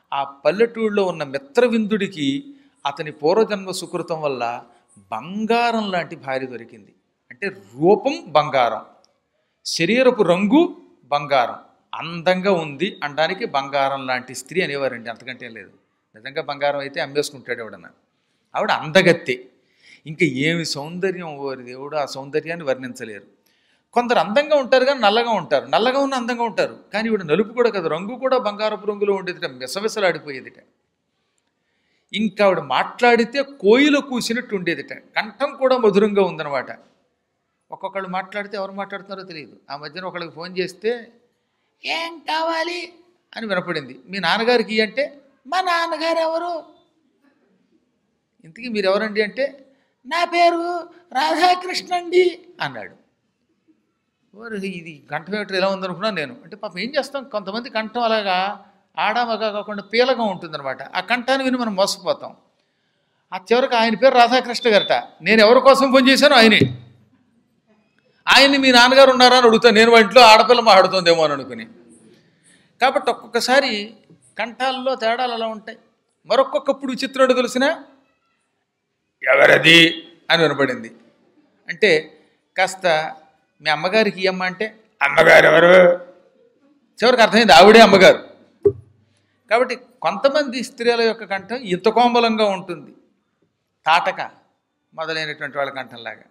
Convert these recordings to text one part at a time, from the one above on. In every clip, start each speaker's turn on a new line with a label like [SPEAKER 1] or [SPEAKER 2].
[SPEAKER 1] ఆ పల్లెటూళ్ళలో ఉన్న మిత్రవిందుడికి అతని పూర్వజన్మ సుకృతం వల్ల బంగారం లాంటి భార్య దొరికింది అంటే రూపం బంగారం శరీరపు రంగు బంగారం అందంగా ఉంది అనడానికి బంగారం లాంటి స్త్రీ అనేవారండి అంతకంటే ఏం లేదు నిజంగా బంగారం అయితే అమ్మేసుకుంటాడు ఎవడన్నా ఆవిడ అందగత్తే ఇంకా ఏమి సౌందర్యం ఓరి దేవుడు ఆ సౌందర్యాన్ని వర్ణించలేరు కొందరు అందంగా ఉంటారు కానీ నల్లగా ఉంటారు నల్లగా ఉన్న అందంగా ఉంటారు కానీ ఇవిడ నలుపు కూడా కదా రంగు కూడా బంగారపు రంగులో ఉండేదిట మిసమిసలాడిపోయేదిట ఇంకా ఆవిడ మాట్లాడితే కోయిల కూసినట్టు ఉండేదిట కంఠం కూడా మధురంగా ఉందన్నమాట ఒక్కొక్కళ్ళు మాట్లాడితే ఎవరు మాట్లాడుతున్నారో తెలియదు ఆ మధ్యన ఒకళ్ళకి ఫోన్ చేస్తే ఏం కావాలి అని వినపడింది మీ నాన్నగారికి ఇయ్యి అంటే మా నాన్నగారు ఎవరు ఇంతకీ మీరు ఎవరండి అంటే నా పేరు రాధాకృష్ణ అండి అన్నాడు ఓరి ఇది కంఠం ఏమిటి ఎలా ఉందనుకున్నా నేను అంటే పాపం ఏం చేస్తాం కొంతమంది కంఠం అలాగా ఆడామగా కాకుండా పీలగా ఉంటుందన్నమాట ఆ కంఠాన్ని విని మనం మోసపోతాం ఆ చివరికి ఆయన పేరు రాధాకృష్ణ గారట నేను ఎవరి కోసం ఫోన్ చేశానో ఆయనే ఆయన్ని మీ నాన్నగారు ఉన్నారా అని అడుగుతాను నేను వాళ్ళ ఇంట్లో ఆడపిల్ల మాట్లాడుతుందేమో అని అనుకుని కాబట్టి ఒక్కొక్కసారి కంఠాల్లో తేడాలు అలా ఉంటాయి మరొక్కొక్కప్పుడు విచిత్రుడు తెలిసిన ఎవరది అని వినపడింది అంటే కాస్త మీ అమ్మగారికి ఇయ్యమ్మ అంటే అమ్మగారు ఎవరు చివరికి అర్థమైంది ఆవిడే అమ్మగారు కాబట్టి కొంతమంది స్త్రీల యొక్క కంఠం ఇంత కోమలంగా ఉంటుంది తాటక మొదలైనటువంటి వాళ్ళ కంఠంలాగా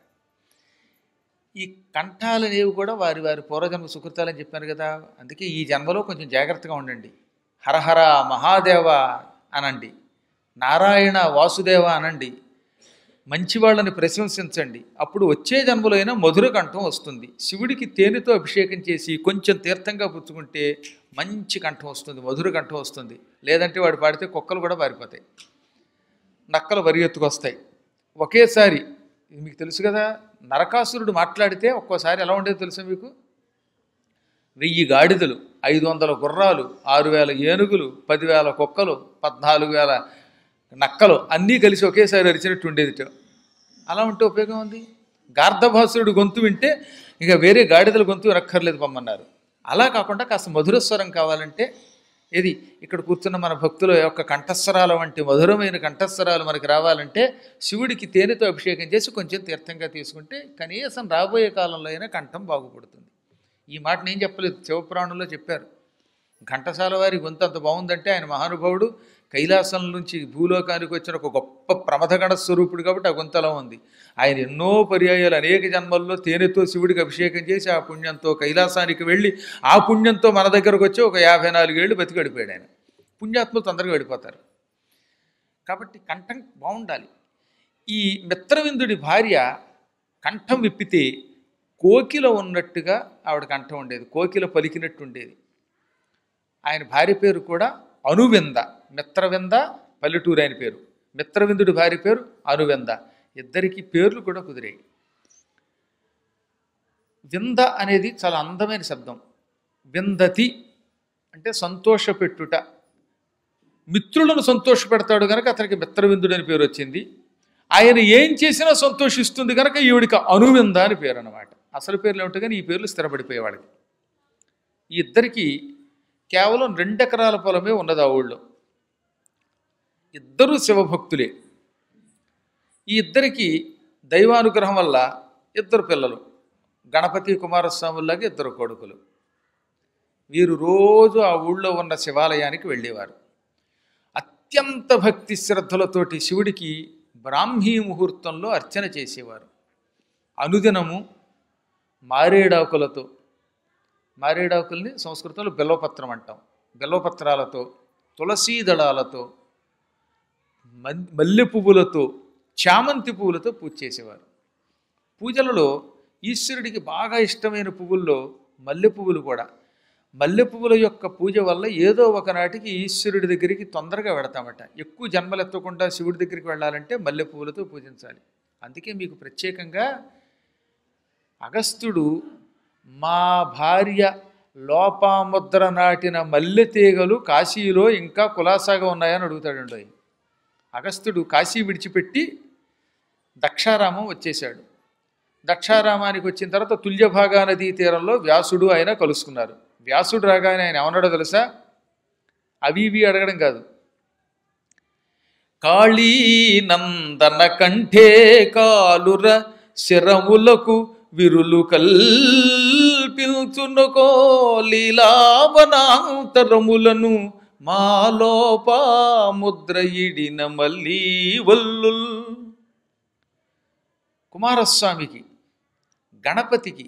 [SPEAKER 1] ఈ కంఠాలు అనేవి కూడా వారి వారి పూర్వజన్మ సుకృతాలని చెప్పాను కదా అందుకే ఈ జన్మలో కొంచెం జాగ్రత్తగా ఉండండి హరహర మహాదేవ అనండి నారాయణ వాసుదేవ అనండి మంచి వాళ్ళని ప్రశంసించండి అప్పుడు వచ్చే జన్మలో అయినా మధుర కంఠం వస్తుంది శివుడికి తేనెతో అభిషేకం చేసి కొంచెం తీర్థంగా పుచ్చుకుంటే మంచి కంఠం వస్తుంది మధుర కంఠం వస్తుంది లేదంటే వాడు పాడితే కుక్కలు కూడా పారిపోతాయి నక్కలు వరి ఎత్తుకొస్తాయి ఒకేసారి ఇది మీకు తెలుసు కదా నరకాసురుడు మాట్లాడితే ఒక్కోసారి ఎలా ఉండేదో తెలుసా మీకు వెయ్యి గాడిదలు ఐదు వందల గుర్రాలు ఆరు వేల ఏనుగులు పదివేల కుక్కలు పద్నాలుగు వేల నక్కలు అన్నీ కలిసి ఒకేసారి అరిచినట్టు ఉండేది అలా ఉంటే ఉపయోగం ఉంది గార్ధభాసురుడు గొంతు వింటే ఇక వేరే గాడిదల గొంతు వినక్కర్లేదు పమ్మన్నారు అలా కాకుండా కాస్త మధురస్వరం కావాలంటే ఇది ఇక్కడ కూర్చున్న మన భక్తుల యొక్క కంఠస్వరాల వంటి మధురమైన కంఠస్వరాలు మనకి రావాలంటే శివుడికి తేనెతో అభిషేకం చేసి కొంచెం తీర్థంగా తీసుకుంటే కనీసం రాబోయే కాలంలో అయినా కంఠం బాగుపడుతుంది ఈ మాట నేను చెప్పలేదు శివపురాణంలో చెప్పారు ఘంటసాల వారి గొంతు అంత బాగుందంటే ఆయన మహానుభావుడు కైలాసం నుంచి భూలోకానికి వచ్చిన ఒక గొప్ప ప్రమథగణ స్వరూపుడు కాబట్టి ఆ గొంతు అలా ఉంది ఆయన ఎన్నో పర్యాయాలు అనేక జన్మల్లో తేనెతో శివుడికి అభిషేకం చేసి ఆ పుణ్యంతో కైలాసానికి వెళ్ళి ఆ పుణ్యంతో మన దగ్గరకు వచ్చి ఒక యాభై నాలుగేళ్ళు బతికి గడిపాడు ఆయన పుణ్యాత్మలు తొందరగా వెళ్ళిపోతారు కాబట్టి కంఠం బాగుండాలి ఈ మిత్రవిందుడి భార్య కంఠం విప్పితే కోకిల ఉన్నట్టుగా ఆవిడ కంఠం ఉండేది కోకిల పలికినట్టు ఉండేది ఆయన భార్య పేరు కూడా అనువింద మిత్రవింద పల్లెటూరు ఆయన పేరు మిత్రవిందుడి భార్య పేరు అనువింద ఇద్దరికి పేర్లు కూడా కుదిరాయి వింద అనేది చాలా అందమైన శబ్దం విందతి అంటే సంతోషపెట్టుట మిత్రులను సంతోషపెడతాడు కనుక అతనికి మిత్రవిందుడు అని పేరు వచ్చింది ఆయన ఏం చేసినా సంతోషిస్తుంది కనుక ఈవిడికి అనువింద అని పేరు అన్నమాట అసలు పేర్లు ఏమిటో కానీ ఈ పేర్లు స్థిరపడిపోయేవాడికి ఈ ఇద్దరికి కేవలం రెండెకరాల పొలమే ఉన్నది ఆ ఊళ్ళో ఇద్దరూ శివభక్తులే ఈ ఇద్దరికి దైవానుగ్రహం వల్ల ఇద్దరు పిల్లలు గణపతి కుమారస్వాముల్లాగా ఇద్దరు కొడుకులు వీరు రోజు ఆ ఊళ్ళో ఉన్న శివాలయానికి వెళ్ళేవారు అత్యంత భక్తి శ్రద్ధలతోటి శివుడికి బ్రాహ్మీ ముహూర్తంలో అర్చన చేసేవారు అనుదినము మారేడాకులతో మారేడాకుల్ని సంస్కృతంలో బెల్లపత్రం అంటాం బెల్లపత్రాలతో తులసీ దళాలతో మల్- మల్లె పువ్వులతో చామంతి పువ్వులతో పూజ చేసేవారు పూజలలో ఈశ్వరుడికి బాగా ఇష్టమైన పువ్వుల్లో మల్లె పువ్వులు కూడా మల్లె పువ్వుల యొక్క పూజ వల్ల ఏదో ఒకనాటికి ఈశ్వరుడి దగ్గరికి తొందరగా వెడతామట ఎక్కువ జన్మలు ఎత్తకుండా శివుడి దగ్గరికి వెళ్ళాలంటే మల్లె పువ్వులతో పూజించాలి అందుకే మీకు ప్రత్యేకంగా అగస్త్యుడు మా భార్య లోపాముద్ర నాటిన మల్లె తీగలు కాశీలో ఇంకా కులాసాగా ఉన్నాయని అడుగుతాడండి ఆయన. అగస్త్యుడు కాశీ విడిచిపెట్టి దక్షారామం వచ్చేశాడు దక్షారామానికి వచ్చిన తర్వాత తుల్యభాగా నదీ తీరంలో వ్యాసుడు ఆయన కలుసుకున్నారు వ్యాసుడు రాగానే ఆయన ఏమన్నాడో తెలుసా అవి ఇవి అడగడం కాదు కాళీ నందన కంఠే కాలుర శరములకు విరులు కల్పించునుకో లీలావనాంతరములను మాలోప ముద్ర ఇడిన మళ్ళీ వల్లుల్ కుమారస్వామికి గణపతికి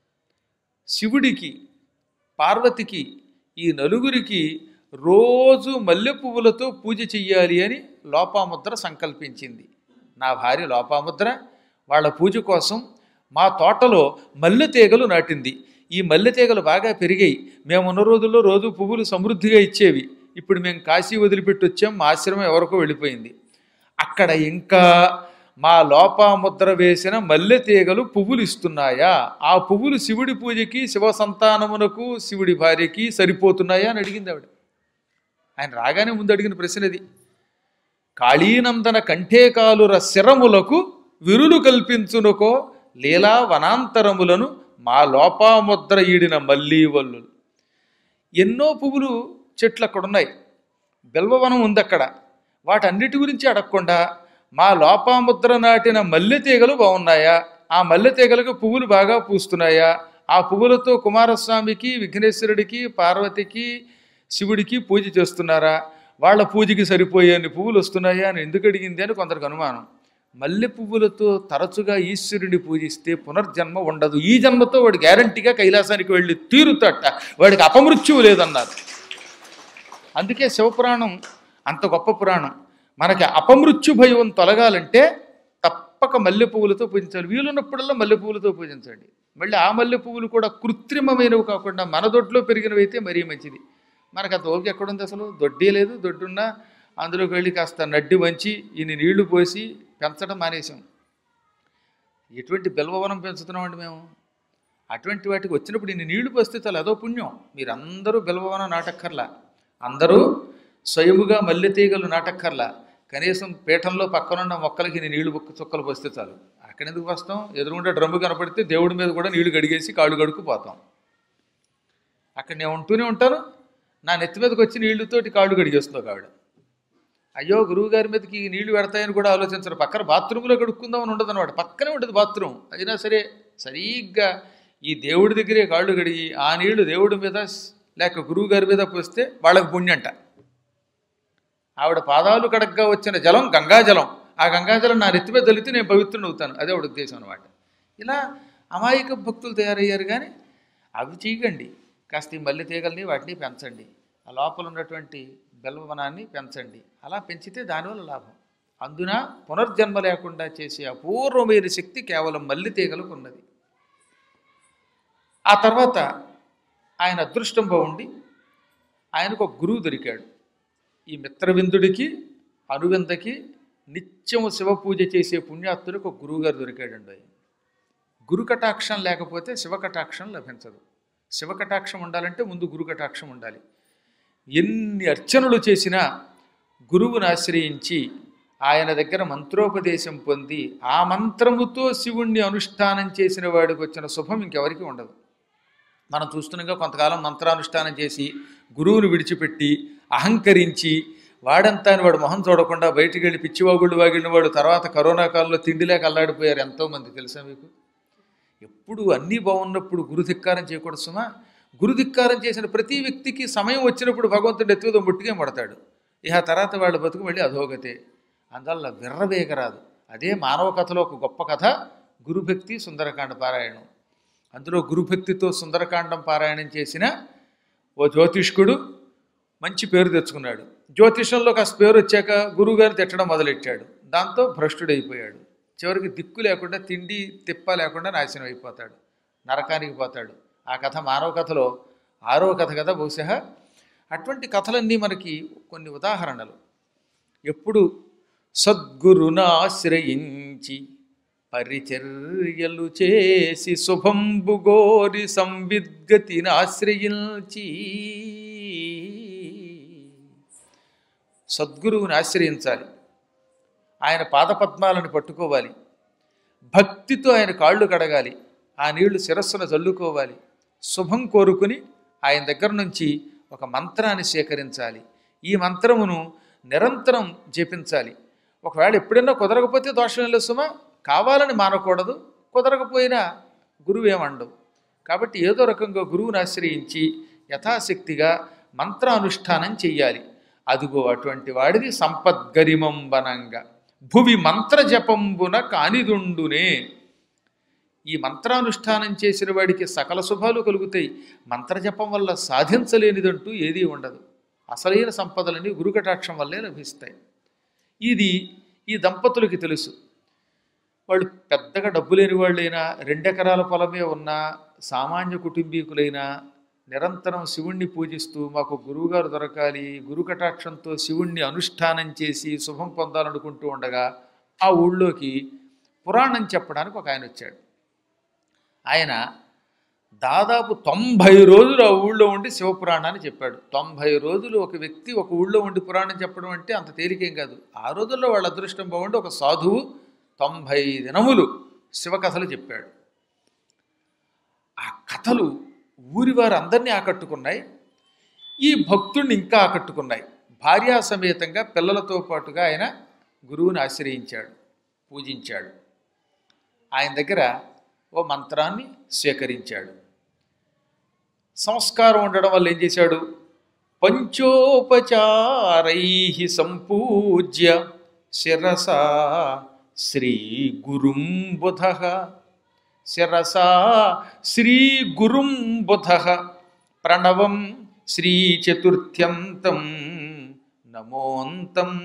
[SPEAKER 1] శివుడికి పార్వతికి ఈ నలుగురికి రోజు మల్లె పువ్వులతో పూజ చెయ్యాలి అని లోపాముద్ర సంకల్పించింది నా భార్య లోపాముద్ర వాళ్ళ పూజ కోసం మా తోటలో మల్లె తీగలు నాటింది ఈ మల్లె తీగలు బాగా పెరిగాయి మేము ఉన్న రోజుల్లో రోజు పువ్వులు సమృద్ధిగా ఇచ్చేవి ఇప్పుడు మేము కాశీ వదిలిపెట్టి వచ్చాం మా ఆశ్రమం ఎవరికో వెళ్ళిపోయింది అక్కడ ఇంకా మా లోపాముద్ర వేసిన మల్లె తీగలు పువ్వులు ఇస్తున్నాయా ఆ పువ్వులు శివుడి పూజకి శివ సంతానమునకు శివుడి భార్యకి సరిపోతున్నాయా అని అడిగింది ఆవిడ ఆయన రాగానే ముందు అడిగిన ప్రశ్న ఇది కాళీనందన కంఠేకాలుర శిరములకు విరులు కల్పించునుకో లీలా వనాంతరములను మా లోపాముద్ర ఈడిన మల్లీవల్లులు ఎన్నో పువ్వులు చెట్లు అక్కడ ఉన్నాయి బెల్వవనం ఉంది అక్కడ వాటన్నిటి గురించి అడగకుండా మా లోపాముద్ర నాటిన మల్లె తీగలు బాగున్నాయా ఆ మల్లె తీగలకు పువ్వులు బాగా పూస్తున్నాయా ఆ పువ్వులతో కుమారస్వామికి విఘ్నేశ్వరుడికి పార్వతికి శివుడికి పూజ చేస్తున్నారా వాళ్ళ పూజకి సరిపోయే అన్ని పువ్వులు వస్తున్నాయా అని ఎందుకు అడిగింది అని కొందరికి అనుమానం మల్లె పువ్వులతో తరచుగా ఈశ్వరుడిని పూజిస్తే పునర్జన్మ ఉండదు ఈ జన్మతో వాడు గ్యారంటీగా కైలాసానికి వెళ్ళి తీరుతట వాడికి అపమృత్యువు లేదన్నారు అందుకే శివపురాణం అంత గొప్ప పురాణం మనకి అపమృత్యు భయం తొలగాలంటే తప్పక మల్లె పువ్వులతో పూజించాలి వీలున్నప్పుడల్లా మల్లె పువ్వులతో పూజించండి మళ్ళీ ఆ మల్లె పువ్వులు కూడా కృత్రిమమైనవి కాకుండా మన దొడ్లో పెరిగినవి అయితే మరీ మంచిది మనకు అంత ఓపిక ఎక్కడుంది అసలు దొడ్డి లేదు దొడ్డున్నా అందులోకి వెళ్ళి కాస్త నడ్డి వంచి ఇన్ని నీళ్లు పోసి పెంచడం మానేసాం ఎటువంటి బెల్వవనం పెంచుతున్నామండి మేము అటువంటి వాటికి వచ్చినప్పుడు ఇన్ని నీళ్లు పోస్తే చాలు అదో పుణ్యం మీరందరూ బెల్వవనం నాటక్కర్లా అందరూ స్వయముగా మల్లె తీగలు నాటక్కర్లా కనీసం పీఠంలో పక్కనున్న మొక్కలకి ఇన్ని నీళ్లు బుక్క చుక్కలు పోస్తే చాలు అక్కడెందుకు వస్తాం ఎదురుగుండా డ్రమ్ము కనపడితే దేవుడి మీద కూడా నీళ్లు గడిగేసి కాళ్ళు గడుకు పోతాం అక్కడ నేను ఉంటూనే ఉంటాను నా నెత్తి మీదకి వచ్చి నీళ్లతోటి కాళ్ళు గడిగేస్తున్నావు ఆవిడ అయ్యో గురువుగారి మీదకి ఈ నీళ్లు పెడతాయని కూడా ఆలోచించరు పక్కన బాత్రూంలో కడుక్కుందామని ఉండదు అనమాట పక్కనే ఉంటుంది బాత్రూమ్ అయినా సరే సరిగ్గా ఈ దేవుడి దగ్గరే కాళ్ళు కడిగి ఆ నీళ్లు దేవుడి మీద లేక గురువుగారి మీద పోస్తే వాళ్ళకి పుణ్యంట ఆవిడ పాదాలు కడగ్గా వచ్చిన జలం గంగాజలం ఆ గంగాజలం నా నెత్తి మీద తలితే నేను పవిత్రుని అవుతాను అదే ఆవిడ ఉద్దేశం అనమాట ఇలా అమాయక భక్తులు తయారయ్యారు కానీ అవి చేయకండి కాస్త ఈ మల్లె తీగల్ని వాటిని పెంచండి ఆ లోపల ఉన్నటువంటి బెల్వవనాన్ని పెంచండి అలా పెంచితే దానివల్ల లాభం అందున పునర్జన్మ లేకుండా చేసే అపూర్వమైన శక్తి కేవలం మల్లి తీగలకు ఉన్నది ఆ తర్వాత ఆయన అదృష్టం బాగుండి ఆయనకు ఒక గురువు దొరికాడు ఈ మిత్రవిందుడికి అనువిందకి నిత్యము శివ పూజ చేసే పుణ్యాత్తుడికి ఒక గురువుగారు దొరికాడండి ఆయన గురు కటాక్షం లేకపోతే శివ కటాక్షం లభించదు శివ కటాక్షం ఉండాలంటే ముందు గురు కటాక్షం ఉండాలి ఎన్ని అర్చనలు చేసినా గురువుని ఆశ్రయించి ఆయన దగ్గర మంత్రోపదేశం పొంది ఆ మంత్రముతో శివుణ్ణి అనుష్ఠానం చేసిన వాడికి వచ్చిన శుభం ఇంకెవరికి ఉండదు మనం చూస్తున్నాగా కొంతకాలం మంత్రానుష్ఠానం చేసి గురువుని విడిచిపెట్టి అహంకరించి వాడంతా అని వాడు మొహం చూడకుండా బయటికి వెళ్ళి పిచ్చివాగుళ్ళు వాగిన వాడు తర్వాత కరోనా కాలంలో తిండిలేక అల్లాడిపోయారు ఎంతోమంది తెలుసా మీకు ఎప్పుడు అన్నీ బాగున్నప్పుడు గురుధిక్కారం చేయకూడదు సుమా గురుధిక్కారం చేసిన ప్రతి వ్యక్తికి సమయం వచ్చినప్పుడు భగవంతుడు ఎత్తుదో ముట్టిగా పడతాడు ఇక ఆ తర్వాత వాళ్ళ బతుకు మళ్ళీ అధోగతే అందువల్ల విర్రవేగరాదు అదే మానవ కథలో ఒక గొప్ప కథ గురుభక్తి సుందరకాండ పారాయణం అందులో గురుభక్తితో సుందరకాండం పారాయణం చేసిన ఓ జ్యోతిష్కుడు మంచి పేరు తెచ్చుకున్నాడు జ్యోతిషంలో కాస్త పేరు వచ్చాక గురువుగారు తిట్టడం మొదలెట్టాడు దాంతో భ్రష్టుడైపోయాడు చివరికి దిక్కు లేకుండా తిండి తిప్ప లేకుండా నాశనం అయిపోతాడు నరకానికి పోతాడు ఆ కథ మానవ కథలో ఆరో కథ కదా బహుశా అటువంటి కథలన్నీ మనకి కొన్ని ఉదాహరణలు ఎప్పుడు సద్గురును ఆశ్రయించి పరిచర్యలు చేసి శుభంబు గోరి సంవిద్గతిని ఆశ్రయించి సద్గురువుని ఆశ్రయించాలి ఆయన పాదపద్మాలను పట్టుకోవాలి భక్తితో ఆయన కాళ్ళు కడగాలి ఆ నీళ్లు శిరస్సును చల్లుకోవాలి శుభం కోరుకుని ఆయన దగ్గర నుంచి ఒక మంత్రాన్ని సేకరించాలి ఈ మంత్రమును నిరంతరం జపించాలి ఒకవేళ ఎప్పుడైనా కుదరకపోతే దోషం లేదు సుమా కావాలని మానకూడదు కుదరకపోయినా గురువు ఏమండవు కాబట్టి ఏదో రకంగా గురువుని ఆశ్రయించి యథాశక్తిగా మంత్రానుష్ఠానం చెయ్యాలి అదుగో అటువంటి వాడిది సంపద్గరిమంబనంగా భువి మంత్ర జపంబున కానిదుండునే ఈ మంత్రానుష్ఠానం చేసిన వాడికి సకల శుభాలు కలుగుతాయి మంత్రజపం వల్ల సాధించలేనిదంటూ ఏదీ ఉండదు అసలైన సంపదలని గురుకటాక్షం వల్లే లభిస్తాయి ఇది ఈ దంపతులకి తెలుసు వాళ్ళు పెద్దగా డబ్బు లేని వాళ్ళైనా రెండెకరాల పొలమే ఉన్న సామాన్య కుటుంబీకులైనా నిరంతరం శివుణ్ణి పూజిస్తూ మాకు గురువుగారు దొరకాలి గురు కటాక్షంతో శివుణ్ణి అనుష్ఠానం చేసి శుభం పొందాలనుకుంటూ ఉండగా ఆ ఊళ్ళోకి పురాణం చెప్పడానికి ఒక ఆయన వచ్చాడు ఆయన దాదాపు తొంభై రోజులు ఆ ఊళ్ళో ఉండి శివపురాణాన్ని చెప్పాడు తొంభై రోజులు ఒక వ్యక్తి ఒక ఊళ్ళో ఉండి పురాణం చెప్పడం అంటే అంత తేలికేం కాదు ఆ రోజుల్లో వాళ్ళ అదృష్టం బాగుండి ఒక సాధువు తొంభై దినములు శివకథలు చెప్పాడు ఆ కథలు ఊరి వారు అందరినీ ఆకట్టుకున్నాయి ఈ భక్తుడిని ఇంకా ఆకట్టుకున్నాయి భార్యా సమేతంగా పిల్లలతో పాటుగా ఆయన గురువుని ఆశ్రయించాడు పూజించాడు ఆయన దగ్గర ఓ మంత్రాన్ని స్వీకరించాడు సంస్కారం ఉండడం వల్ల ఏం చేశాడు పంచోపచారై సంపూజ్య శిరస శ్రీ గురుం బుధ శిరసా శ్రీ గురుం బుధ ప్రణవం శ్రీ చతుర్థ్యంతం నమోంతం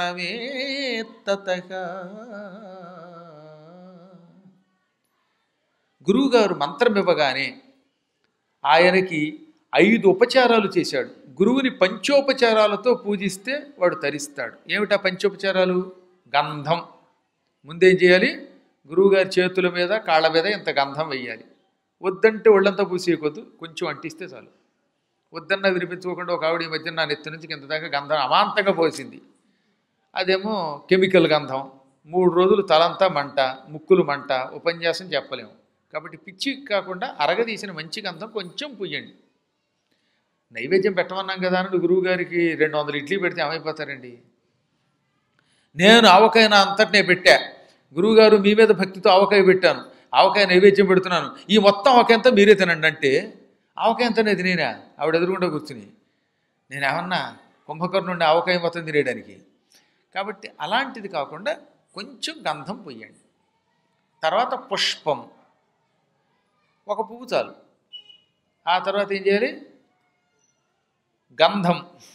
[SPEAKER 1] ప్రణవేత్తత గురువుగారు మంత్రం ఇవ్వగానే ఆయనకి ఐదు ఉపచారాలు చేశాడు గురువుని పంచోపచారాలతో పూజిస్తే వాడు తరిస్తాడు ఏమిటా పంచోపచారాలు గంధం ముందేం చేయాలి గురువుగారి చేతుల మీద కాళ్ళ మీద ఇంత గంధం వెయ్యాలి వద్దంటే ఒళ్ళంతా పూసేయకొద్దు కొంచెం అంటిస్తే చాలు వద్దన్నా వినిపించుకోకుండా ఒక ఆవిడ ఈ మధ్య నా నెత్తి నుంచి కింద దాకా గంధం అమాంతంగా పోసింది అదేమో కెమికల్ గంధం మూడు రోజులు తలంతా మంట ముక్కులు మంట ఉపన్యాసం చెప్పలేము కాబట్టి పిచ్చి కాకుండా అరగదీసిన మంచి గంధం కొంచెం పుయ్యండి నైవేద్యం పెట్టమన్నాం కదా అని గురువు గారికి రెండు వందల ఇడ్లీ పెడితే ఏమైపోతారండి నేను ఆవకాయ నా అంతటినే పెట్టా గురువుగారు మీ మీద భక్తితో ఆవకాయ పెట్టాను ఆవకాయ నైవేద్యం పెడుతున్నాను ఈ మొత్తం ఆవకాయ అంతా మీరే తినండి అంటే ఆవకాయ అంతా నేను తినేనా ఆవిడ ఎదురుగుండా కూర్చుని నేను ఏమన్నా కుంభకర్ణుండి ఆవకాయ మొత్తం తినేయడానికి కాబట్టి అలాంటిది కాకుండా కొంచెం గంధం పొయ్యండి తర్వాత పుష్పం ఒక పువ్వు చాలు ఆ తర్వాత ఏం చేయాలి గంధం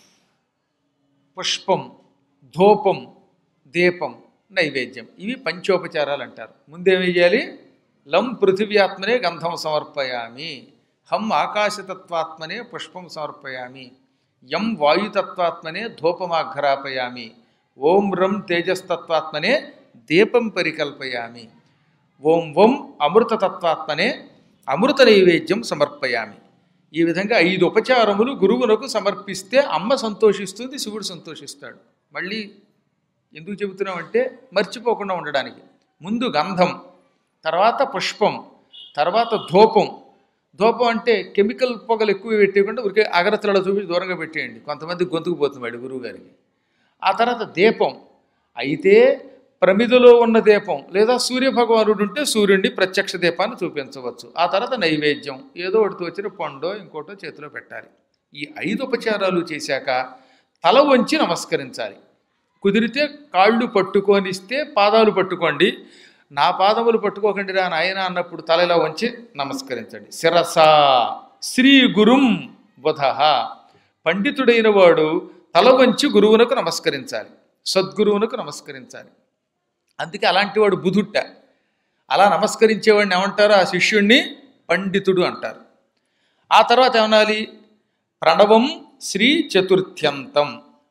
[SPEAKER 1] పుష్పం ధూపం దీపం నైవేద్యం ఇవి పంచోపచారాలు అంటారు ముందేమి చేయాలి లం పృథివ్యాత్మనే గంధం సమర్పయామి హం ఆకాశతత్వాత్మనే పుష్పం సమర్పయామి యం వాయుతత్వాత్మనే ధూపమాఘ్రాపయామి ఓం రం తేజస్తత్వాత్మనే దీపం పరికల్పయామి ఓం వం అమృతతత్వాత్మనే అమృత నైవేద్యం సమర్పయామి ఈ విధంగా ఐదు ఉపచారములు గురువునకు సమర్పిస్తే అమ్మ సంతోషిస్తుంది శివుడు సంతోషిస్తాడు మళ్ళీ ఎందుకు చెబుతున్నామంటే మర్చిపోకుండా ఉండడానికి ముందు గంధం తర్వాత పుష్పం తర్వాత ధూపం ధూపం అంటే కెమికల్ పొగలు ఎక్కువ పెట్టేయకుండా ఊరికే అగరత్తులలో చూపించి దూరంగా పెట్టేయండి కొంతమంది గొంతుకు పోతుంది గురువు గారికి ఆ తర్వాత దీపం అయితే ప్రమిదలో ఉన్న దీపం లేదా సూర్య భగవానుడు ఉంటే సూర్యుడిని ప్రత్యక్ష దీపాన్ని చూపించవచ్చు ఆ తర్వాత నైవేద్యం ఏదో ఒకటి వచ్చిన పండో ఇంకోటో చేతిలో పెట్టాలి ఈ ఐదు ఉపచారాలు చేశాక తల వంచి నమస్కరించాలి కుదిరితే కాళ్ళు పట్టుకొనిస్తే పాదాలు పట్టుకోండి నా పాదములు పట్టుకోకండి రా నాయన అన్నప్పుడు తల ఇలా వంచి నమస్కరించండి శిరస శ్రీ గురుం బుధ పండితుడైన వాడు తల వంచి గురువునకు నమస్కరించాలి సద్గురువునకు నమస్కరించాలి అందుకే అలాంటి వాడు బుధుట్ట అలా నమస్కరించేవాడిని ఏమంటారు ఆ శిష్యుణ్ణి పండితుడు అంటారు ఆ తర్వాత ఏమనాలి ప్రణవం శ్రీ చతుర్థ్యంతం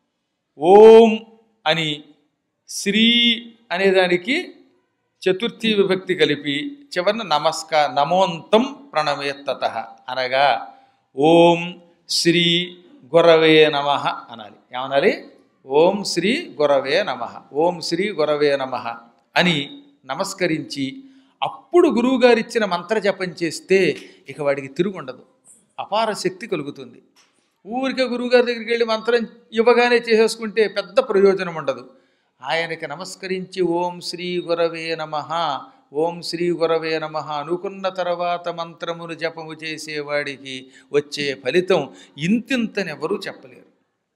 [SPEAKER 1] ఓం అని శ్రీ అనేదానికి చతుర్థి విభక్తి కలిపి చివరిన నమస్కార నమోంతం ప్రణవేత్తత అనగా ఓం శ్రీ గురవే నమ అనాలి ఏమనాలి ఓం శ్రీ గురవే నమ ఓం శ్రీ గురవే నమ అని నమస్కరించి అప్పుడు గురువుగారు ఇచ్చిన మంత్ర జపం చేస్తే ఇక వాడికి తిరుగుండదు అపార శక్తి కలుగుతుంది ఊరికే గురువుగారి దగ్గరికి వెళ్ళి మంత్రం ఇవ్వగానే చేసేసుకుంటే పెద్ద ప్రయోజనం ఉండదు ఆయనకి నమస్కరించి ఓం శ్రీ గురవే నమ ఓం శ్రీ గురవే నమ అనుకున్న తర్వాత మంత్రమును జపము చేసేవాడికి వచ్చే ఫలితం ఇంతింతని ఎవరూ చెప్పలేరు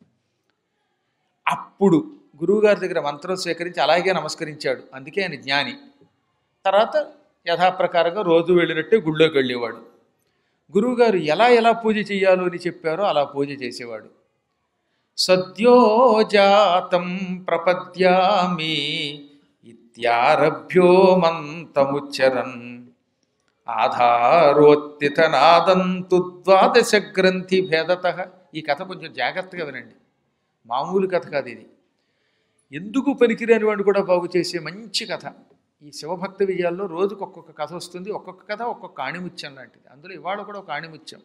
[SPEAKER 1] అప్పుడు గురువుగారి దగ్గర మంత్రం స్వీకరించి అలాగే నమస్కరించాడు అందుకే ఆయన జ్ఞాని తర్వాత యథాప్రకారంగా రోజు వెళ్ళినట్టే గుళ్ళోకి వెళ్ళేవాడు గురువుగారు ఎలా ఎలా పూజ చేయాలో అని చెప్పారో అలా పూజ చేసేవాడు సద్యోజాతం ప్రపద్యామి ఇత్యారభ్యో మంతముచ్చరన్ ఆధారోత్తితనాదంతు ద్వాదశ గ్రంథి భేదత ఈ కథ కొంచెం జాగ్రత్తగా వినండి మామూలు కథ కాదు ఇది ఎందుకు పనికిరాని వాడు కూడా బాగు చేసే మంచి కథ ఈ శివభక్త విజయాల్లో రోజుకు ఒక్కొక్క కథ వస్తుంది ఒక్కొక్క కథ ఒక్కొక్క ఆణిముత్యం లాంటిది అందులో ఇవాళ కూడా ఒక ఆణిముత్యం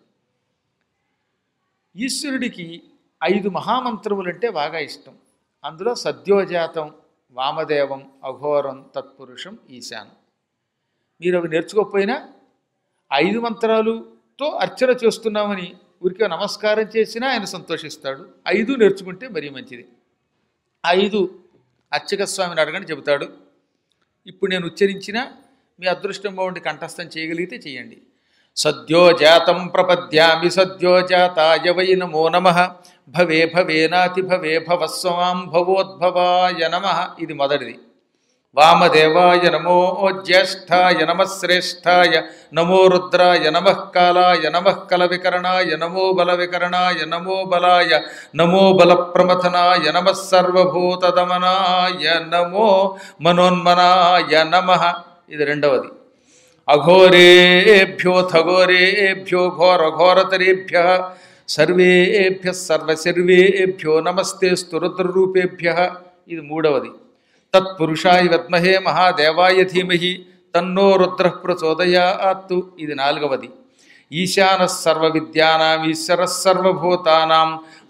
[SPEAKER 1] ఈశ్వరుడికి ఐదు మహామంత్రములంటే బాగా ఇష్టం అందులో సద్యోజాతం వామదేవం అఘోరం తత్పురుషం ఈశానం మీరు అవి నేర్చుకోకపోయినా ఐదు మంత్రాలుతో అర్చన చేస్తున్నామని ఊరికే నమస్కారం చేసినా ఆయన సంతోషిస్తాడు ఐదు నేర్చుకుంటే మరీ మంచిది ఐదు అర్చక స్వామిని అడగని చెబుతాడు ఇప్పుడు నేను ఉచ్చరించిన మీ అదృష్టం బాగుండి కంఠస్థం చేయగలిగితే చేయండి సద్యోజాతం ప్రపద్యామి సద్యోజాతాయ వై నమో నమ భవే భవేనాతి భవే భవస్వాం భవోద్భవాయ నమ ఇది మొదటిది వామదేవాయ నమో జ్యేష్ఠాయ నమ శ్రేష్ఠాయ నమో రుద్రాయ నమ కాలాయ నమ కల వికరణాయ నమో బల వికరణాయ నమో బలాయ నమో బల ప్రమథనాయ నమ సర్వభూతదమనాయ నమో మనోన్మనాయ నమ ఇది రెండవది అఘోరేభ్యోథ ఘోరేభ్యో ఘోర ఘోరతరేభ్య సర్వేభ్య సర్వశర్వేభ్యో నమస్తే రుద్రరూపేభ్య ఇది మూడవది తత్పురుషాయ విద్మహే మహాదేవాయ ధీమహి తన్నో రుద్ర ప్రచోదయాత్తు ఇది నాలుగవది ఈశాన సర్వ విద్యానాం ఈశ్వర సర్వభూతానాం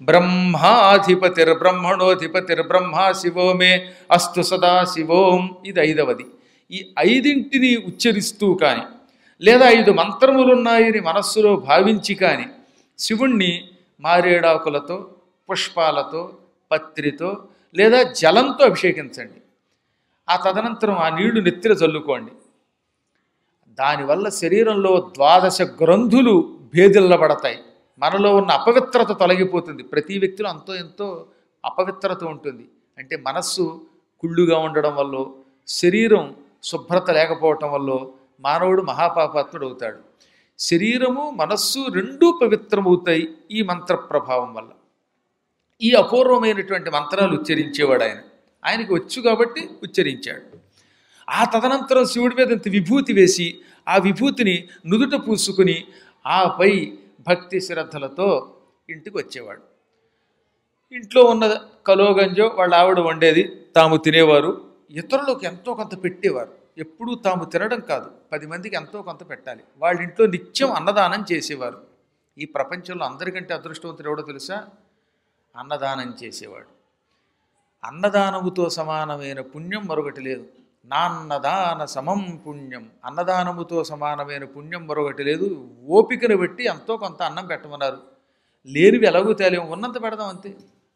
[SPEAKER 1] బ్రహ్మాధిపతిర్బ్రహ్మణోధిపతిర్బ్రహ్మా శివో మే అస్తు సదా శివోం ఇది ఐదవది ఈ ఐదింటిని ఉచ్చరిస్తూ కానీ లేదా ఐదు మంత్రములున్నాయని మనస్సులో భావించి కానీ శివుణ్ణి మారేడాకులతో పుష్పాలతో పత్రితో లేదా జలంతో అభిషేకించండి ఆ తదనంతరం ఆ నీళ్లు నెత్తిన చల్లుకోండి దానివల్ల శరీరంలో ద్వాదశ గ్రంథులు భేదిల్లబడతాయి మనలో ఉన్న అపవిత్రత తొలగిపోతుంది ప్రతి వ్యక్తిలో అంతో ఎంతో అపవిత్రత ఉంటుంది అంటే మనస్సు కుళ్ళుగా ఉండడం వల్ల శరీరం శుభ్రత లేకపోవటం వల్ల మానవుడు మహాపాపాత్ముడు అవుతాడు శరీరము మనస్సు రెండూ పవిత్రమవుతాయి ఈ మంత్ర ప్రభావం వల్ల ఈ అపూర్వమైనటువంటి మంత్రాలు ఉచ్చరించేవాడు ఆయన ఆయనకి వచ్చు కాబట్టి ఉచ్చరించాడు ఆ తదనంతరం శివుడి మీద ఇంత విభూతి వేసి ఆ విభూతిని నుదుట పూసుకుని ఆపై భక్తి శ్రద్ధలతో ఇంటికి వచ్చేవాడు ఇంట్లో ఉన్న కలోగంజో వాళ్ళ ఆవిడ వండేది తాము తినేవారు ఇతరులకు ఎంతో కొంత పెట్టేవారు ఎప్పుడూ తాము తినడం కాదు పది మందికి ఎంతో కొంత పెట్టాలి వాళ్ళ ఇంట్లో నిత్యం అన్నదానం చేసేవారు ఈ ప్రపంచంలో అందరికంటే అదృష్టవంతుడు ఎవడో తెలుసా అన్నదానం చేసేవాడు అన్నదానముతో సమానమైన పుణ్యం మరొకటి లేదు నాన్నదాన సమం పుణ్యం అన్నదానముతో సమానమైన పుణ్యం మరొకటి లేదు ఓపికను బట్టి ఎంతో కొంత అన్నం పెట్టమన్నారు లేనివి ఎలాగూ తేలేము ఉన్నంత పెడదాం అంతే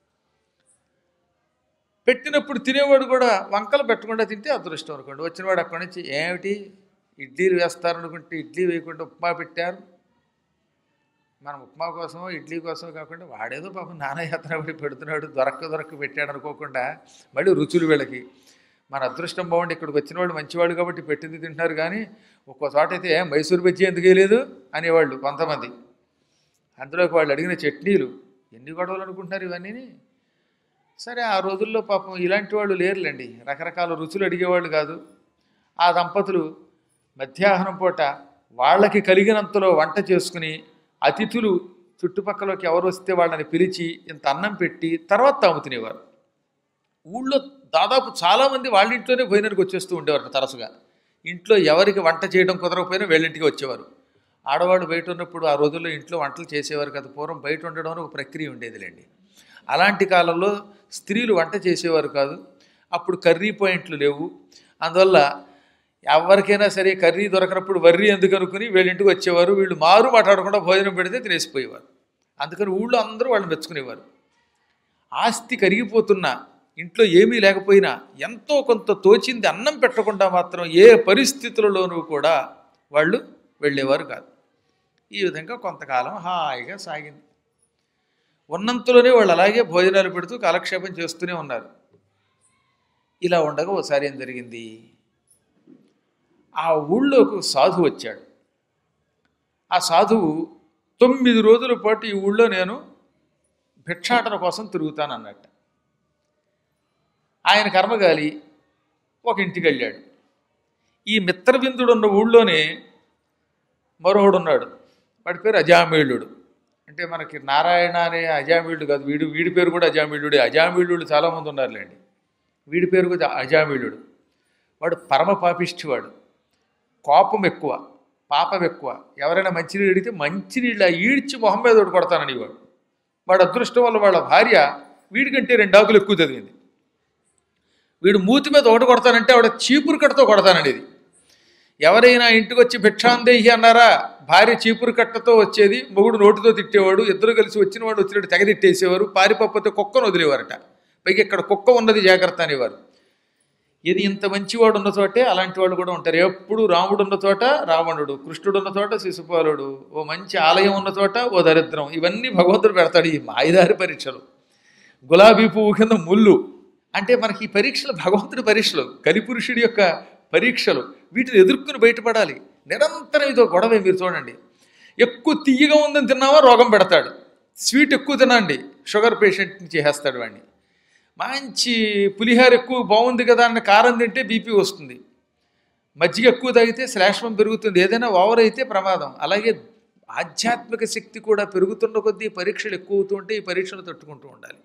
[SPEAKER 1] పెట్టినప్పుడు తినేవాడు కూడా వంకలు పెట్టకుండా తింటే అదృష్టం అనుకోండి వచ్చినవాడు అక్కడి నుంచి ఏమిటి ఇడ్లీలు వేస్తారనుకుంటే ఇడ్లీ వేయకుండా ఉప్మా పెట్టారు మనం ఉప్మా కోసమో ఇడ్లీ కోసమో కాకుండా వాడేదో పాపం నానయాత్ర పడి పెడుతున్నాడు దొరక్క దొరక్క పెట్టాడు అనుకోకుండా మళ్ళీ రుచులు వీళ్ళకి మన అదృష్టం బాగుండి ఇక్కడికి వచ్చిన వాడు మంచివాడు కాబట్టి పెట్టింది తింటున్నారు కానీ ఒక్కో చోట అయితే "ఏ, మైసూర్ బజ్జీ ఎందుకు వేయలేదు అనేవాళ్ళు కొంతమంది అందులోకి వాళ్ళు అడిగిన చట్నీలు ఎన్ని గొడవలు అనుకుంటున్నారు ఇవన్నీ సరే ఆ రోజుల్లో పాపం ఇలాంటి వాళ్ళు లేరులేండి రకరకాల రుచులు అడిగేవాళ్ళు కాదు ఆ దంపతులు మధ్యాహ్నం పూట వాళ్ళకి కలిగినంతలో వంట చేసుకుని అతిథులు చుట్టుపక్కలకి ఎవరు వస్తే వాళ్ళని పిలిచి ఇంత అన్నం పెట్టి తర్వాత తాము తినేవారు ఊళ్ళో దాదాపు చాలామంది వాళ్ళ ఇంట్లోనే భోజనానికి వచ్చేస్తూ ఉండేవారు తరచుగా ఇంట్లో ఎవరికి వంట చేయడం కుదరకపోయినా వీళ్ళింటికి వచ్చేవారు ఆడవాళ్ళు బయట ఉన్నప్పుడు ఆ రోజుల్లో ఇంట్లో వంటలు చేసేవారు కదా పూర్వం బయట ఉండడం అని ఒక ప్రక్రియ ఉండేదిలేండి అలాంటి కాలంలో స్త్రీలు వంట చేసేవారు కాదు అప్పుడు కర్రీ పాయింట్లు లేవు అందువల్ల ఎవరికైనా సరే కర్రీ దొరకనప్పుడు వర్రీ ఎందుకు అనుకుని వీళ్ళ ఇంటికి వచ్చేవారు వీళ్ళు మారు మాట్లాడకుండా భోజనం పెడితే తినేసిపోయేవారు అందుకని ఊళ్ళో అందరూ వాళ్ళు మెచ్చుకునేవారు ఆస్తి కరిగిపోతున్నా ఇంట్లో ఏమీ లేకపోయినా ఎంతో కొంత తోచింది అన్నం పెట్టకుండా మాత్రం ఏ పరిస్థితులలోనూ కూడా వాళ్ళు వెళ్ళేవారు కాదు ఈ విధంగా కొంతకాలం హాయిగా సాగింది ఉన్నంతలోనే వాళ్ళు అలాగే భోజనాలు పెడుతూ కాలక్షేపం చేస్తూనే ఉన్నారు ఇలా ఉండగా ఒకసారి ఏం జరిగింది ఆ ఊళ్ళోకి ఒక సాధువు వచ్చాడు ఆ సాధువు తొమ్మిది రోజుల పాటు ఈ ఊళ్ళో నేను భిక్షాటన కోసం తిరుగుతాను అన్నట్టు ఆయన కర్మగాలి ఒక ఇంటికి వెళ్ళాడు ఈ మిత్రబిందుడు ఉన్న ఊళ్ళోనే మరొకడు ఉన్నాడు వాడి పేరు అజామీళుడు అంటే మనకి నారాయణ అనే అజామీళుడు కాదు వీడు వీడి పేరు కూడా అజామీళుడే అజామీళుడు చాలామంది ఉన్నారులేండి వీడి పేరు కూడా అజామీళుడు వాడు పరమ పాపిష్టివాడు కోపం ఎక్కువ పాపం ఎక్కువ ఎవరైనా మంచినీళ్ళు అడిగితే మంచినీళ్ళ ఈడ్చి మొహం మీద ఒకటి కొడతానని వాడు వాడు అదృష్టం వల్ల వాళ్ళ భార్య వీడికంటే రెండు ఆకులు ఎక్కువ చదివింది వీడు మూతి మీద ఒకటి కొడతానంటే ఆవిడ చీపురు కట్టతో కొడతాననేది ఎవరైనా ఇంటికి వచ్చి భిక్షాందేహి అన్నారా భార్య చీపురు కట్టతో వచ్చేది మొగుడు నోటితో తిట్టేవాడు ఇద్దరు కలిసి వచ్చిన వాడు వచ్చినట్టు తెగ తిట్టేసేవారు పారిపోతే కుక్కను వదిలేవారట పైగా ఇక్కడ కుక్క ఉన్నది జాగ్రత్త అనేవారు ఇది ఇంత మంచివాడు ఉన్న చోటే అలాంటి వాళ్ళు కూడా ఉంటారు ఎప్పుడు రాముడు ఉన్న చోట రావణుడు కృష్ణుడు ఉన్న చోట శిశుపాలుడు ఓ మంచి ఆలయం ఉన్న చోట ఓ దరిద్రం ఇవన్నీ భగవంతుడు పెడతాడు ఈ మాయదారి పరీక్షలు గులాబీ పువ్వు కింద ముళ్ళు అంటే మనకి ఈ పరీక్షలు భగవంతుడి పరీక్షలు కలిపురుషుడి యొక్క పరీక్షలు వీటిని ఎదుర్కొని బయటపడాలి నిరంతరం ఇదో గొడవే మీరు చూడండి ఎక్కువ తియ్యగా ఉందని తిన్నావా రోగం పెడతాడు స్వీట్ ఎక్కువ తినండి షుగర్ పేషెంట్ని చేసేస్తాడు వాడిని మంచి పులిహార ఎక్కువ బాగుంది కదా అని కారం తింటే బీపీ వస్తుంది మజ్జిగ ఎక్కువ తాగితే శ్లేష్మం పెరుగుతుంది ఏదైనా ఓవర్ అయితే ప్రమాదం అలాగే ఆధ్యాత్మిక శక్తి కూడా పెరుగుతున్న కొద్దీ పరీక్షలు ఎక్కువ అవుతుంటే ఈ పరీక్షలు తట్టుకుంటూ ఉండాలి